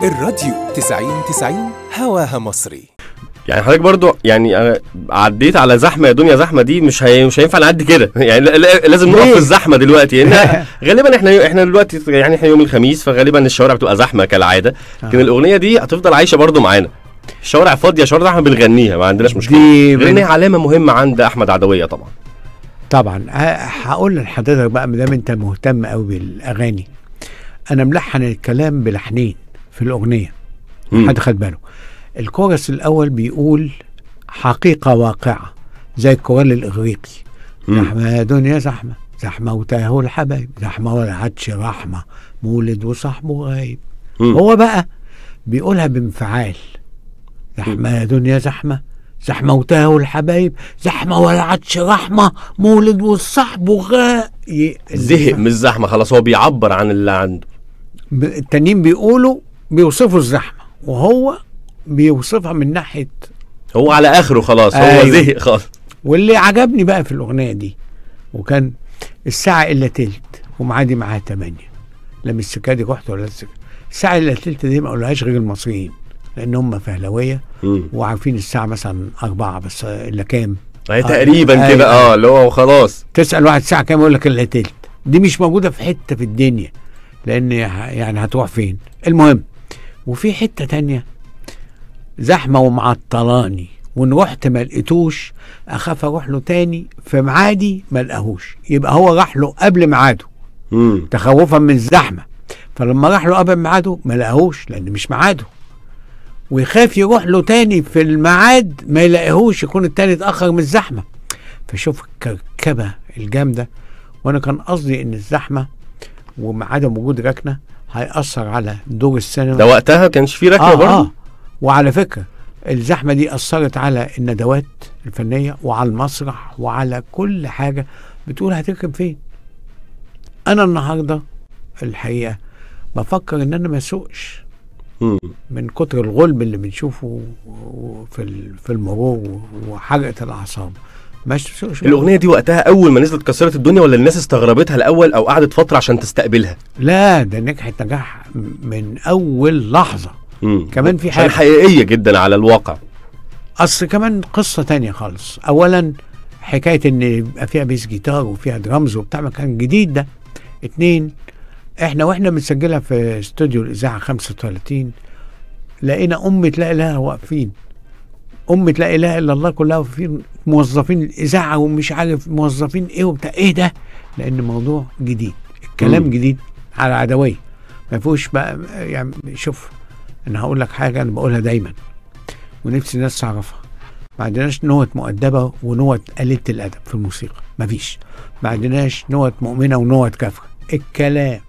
الراديو 90 90 هواها مصري يعني حضرتك برضو يعني أنا عديت على زحمه يا دنيا زحمه دي مش هي مش هينفع نعدي كده يعني لا- لا- لازم نقف ليه؟ في الزحمه دلوقتي لان غالبا احنا احنا دلوقتي يعني احنا يوم الخميس فغالبا الشوارع بتبقى زحمه كالعاده لكن الاغنيه دي هتفضل عايشه برضو معانا الشوارع فاضيه شوارع احنا بنغنيها ما عندناش مشكله دي غير ان هي من- علامه مهمه عند احمد عدويه طبعا طبعا ه- هقول لحضرتك بقى ما دام انت مهتم قوي بالاغاني انا ملحن الكلام بلحنين في الاغنيه مم. حد خد باله الكورس الاول بيقول حقيقه واقعه زي الكورال الاغريقي مم. زحمه يا دنيا زحمه زحمه وتاهوا الحبايب زحمه ولا عادش رحمه مولد وصاحبه غايب مم. هو بقى بيقولها بانفعال زحمه يا دنيا زحمه زحمه وتاهوا الحبايب زحمه ولا عادش رحمه مولد والصحب غايب زهق من الزحمه خلاص هو بيعبر عن اللي عنده ب- التانيين بيقولوا بيوصفوا الزحمه وهو بيوصفها من ناحيه هو على اخره خلاص هو أيوة. زهق خلاص واللي عجبني بقى في الاغنيه دي وكان الساعه الا تلت ومعادي معاها تمانية لما السكادي رحت ولا السك... الساعه الا تلت دي ما قولهاش غير المصريين لان هم فهلويه مم. وعارفين الساعه مثلا أربعة بس الا كام هي آه، تقريبا أيوة. كده اه اللي هو خلاص تسال واحد الساعه كام يقول لك الا تلت دي مش موجوده في حته في الدنيا لان ه- يعني هتروح فين المهم وفي حته تانية زحمه ومعطلاني وان رحت ما لقيتوش اخاف اروح له تاني في ميعادي ما لقاهوش يبقى هو راح له قبل ميعاده مم. تخوفا من الزحمه فلما راح له قبل ميعاده ما لقاهوش لان مش ميعاده ويخاف يروح له تاني في الميعاد ما يلاقيهوش يكون التاني اتاخر من الزحمه فشوف الكركبه الجامده وانا كان قصدي ان الزحمه وعدم وجود ركنه هيأثر على دور السينما ده وقتها كانش في ركنه آه برضه آه. وعلى فكره الزحمه دي اثرت على الندوات الفنيه وعلى المسرح وعلى كل حاجه بتقول هتركب فين انا النهارده الحقيقه بفكر ان انا ما اسوقش مم. من كتر الغلب اللي بنشوفه في ال- في المرور وحرقه الاعصاب ما اسوقش الاغنيه دي وقتها اول ما نزلت كسرت الدنيا ولا الناس استغربتها الاول او قعدت فتره عشان تستقبلها لا ده نجحت نجاح من اول لحظه مم. كمان في عشان حاجه حقيقيه جدا على الواقع اصل كمان قصه تانية خالص اولا حكايه ان يبقى فيها بيس جيتار وفيها درامز وبتاع ما كان جديد ده اتنين احنا واحنا بنسجلها في استوديو الاذاعه 35 لقينا أمة لا إله واقفين أمة لا إله إلا الله كلها واقفين موظفين الإذاعة ومش عارف موظفين إيه وبتاع إيه ده؟ لأن موضوع جديد الكلام مم. جديد على عدوية ما فيهوش بقى يعني شوف أنا هقول لك حاجة أنا بقولها دايما ونفسي الناس تعرفها ما عندناش نوت مؤدبة ونوت قليلة الأدب في الموسيقى ما فيش ما عندناش نوت مؤمنة ونوت كافرة الكلام